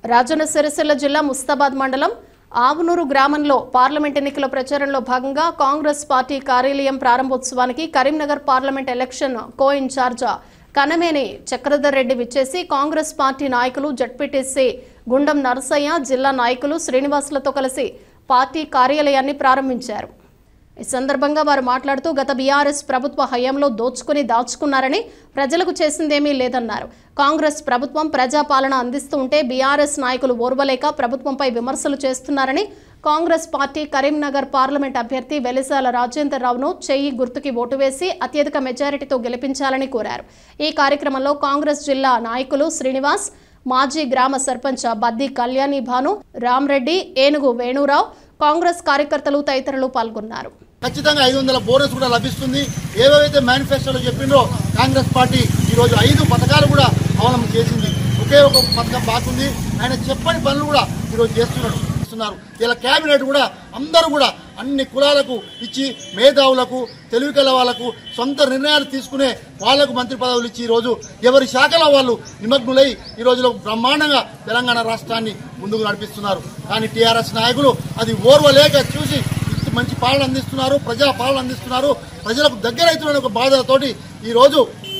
రాజన్న సిరిసిల్ల జిల్లా ముస్తాబాద్ మండలం ఆవునూరు గ్రామంలో పార్లమెంట్ ఎన్నికల ప్రచారంలో భాగంగా కాంగ్రెస్ పార్టీ కార్యాలయం ప్రారంభోత్సవానికి Karimnagar parliament election co incharge Kanameni Chakradhar Reddy విచ్చేసి కాంగ్రెస్ పార్టీ నాయకులు జడ్పీటీసీ గుండం నరసయ్య జిల్లా నాయకులు శ్రీనివాసులతో కలిసి పార్టీ కార్యాలయాన్ని ప్రారంభించారు ఈ సందర్భంగా వారు మాట్లాడుతూ గత బీఆర్ఎస్ ప్రభుత్వ హయాంలో దోచుకుని దాచుకున్నారని ప్రజలకు చేసిందేమీ లేదన్నారు కాంగ్రెస్ ప్రభుత్వం ప్రజాపాలన అందిస్తూ ఉంటే బీఆర్ఎస్ నాయకులు ఓర్వలేక ప్రభుత్వంపై విమర్శలు చేస్తున్నారని కాంగ్రెస్ పార్టీ కరీంనగర్ పార్లమెంట్ అభ్యర్థి వెలిసాల రాజేందర్ రావును చెయ్యి గుర్తుకి ఓటు వేసి అత్యధిక మెజారిటీతో గెలిపించాలని కోరారు ఈ కార్యక్రమంలో కాంగ్రెస్ జిల్లా నాయకులు శ్రీనివాస్ మాజీ గ్రామ సర్పంచ్ బద్ది కళ్యాణి భాను రామ్రెడ్డి ఏనుగు వేణురావు కాంగ్రెస్ కార్యకర్తలు తదితరులు పాల్గొన్నారు ఖచ్చితంగా ఐదు వందల బోనస్ కూడా లభిస్తుంది ఏవేవైతే మేనిఫెస్టోలో చెప్పిందో కాంగ్రెస్ పార్టీ ఈరోజు ఐదు పథకాలు కూడా అవలంబన చేసింది ఒకే ఒక పథకం బాగుంది ఆయన చెప్పని పనులు కూడా ఈరోజు చేస్తున్నాడు చేస్తున్నారు ఇలా కేబినెట్ కూడా అందరూ కూడా అన్ని కులాలకు ఇచ్చి మేధావులకు తెలివికల వాళ్ళకు సొంత నిర్ణయాలు తీసుకునే వాళ్లకు మంత్రి పదవులు ఇచ్చి ఈరోజు ఎవరి శాఖలో వాళ్ళు నిమగ్నులై ఈ రోజులో బ్రహ్మాండంగా తెలంగాణ రాష్ట్రాన్ని ముందుకు నడిపిస్తున్నారు కానీ టీఆర్ఎస్ నాయకులు అది ఓర్వలేక చూసి ఇంత మంచి పాలన అందిస్తున్నారు ప్రజా పాలన అందిస్తున్నారు ప్రజలకు దగ్గర అవుతున్న ఒక బాధతోటి ఈరోజు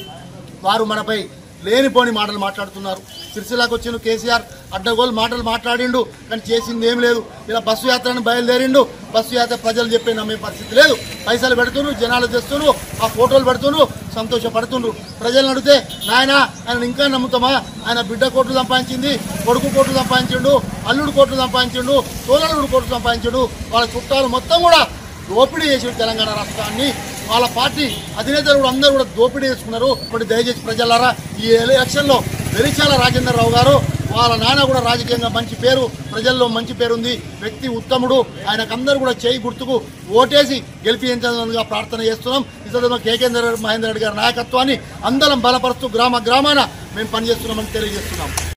వారు మనపై లేనిపోని మాటలు మాట్లాడుతున్నారు సిరిసిల్లాకు వచ్చిన కేసీఆర్ అడ్డగోలు మాటలు మాట్లాడిండు కానీ చేసింది ఏం లేదు ఇలా బస్సు యాత్రను బయలుదేరిండు బస్సు యాత్ర ప్రజలు చెప్పే నమ్మే పరిస్థితి లేదు పైసలు పెడుతుండ్రు జనాలు తెస్తుండ్రు ఆ ఫోటోలు పెడుతుండ్రు సంతోషపడుతుండ్రు ప్రజలను అడిగితే నాయన ఆయన ఇంకా నమ్ముతామా ఆయన బిడ్డ కోట్లు సంపాదించింది కొడుకు కోట్లు సంపాదించిండు అల్లుడు కోట్లు సంపాదించిండు తోలలుడు కోట్లు సంపాదించిండు వాళ్ళ చుట్టాలు మొత్తం కూడా దోపిడీ చేసి తెలంగాణ రాష్ట్రాన్ని వాళ్ళ పార్టీ అధినేతలు కూడా అందరూ కూడా దోపిడీ చేసుకున్నారు ఇప్పుడు దయచేసి ప్రజలారా ఈ ఎలక్షన్ లో వెలిచాల రాజేందర్ రావు గారు వాళ్ళ నాన్న కూడా రాజకీయంగా మంచి పేరు ప్రజల్లో మంచి పేరుంది వ్యక్తి ఉత్తముడు ఆయనకందరూ కూడా చేయి గుర్తుకు ఓటేసి గెలిపించాలనుగా ప్రార్థన చేస్తున్నాం ఈ సందర్భంగా కేకేంద్ర మహేందర్ రెడ్డి గారి నాయకత్వాన్ని అందరం బలపరుస్తూ గ్రామ గ్రామాన మేము పనిచేస్తున్నామని తెలియజేస్తున్నాం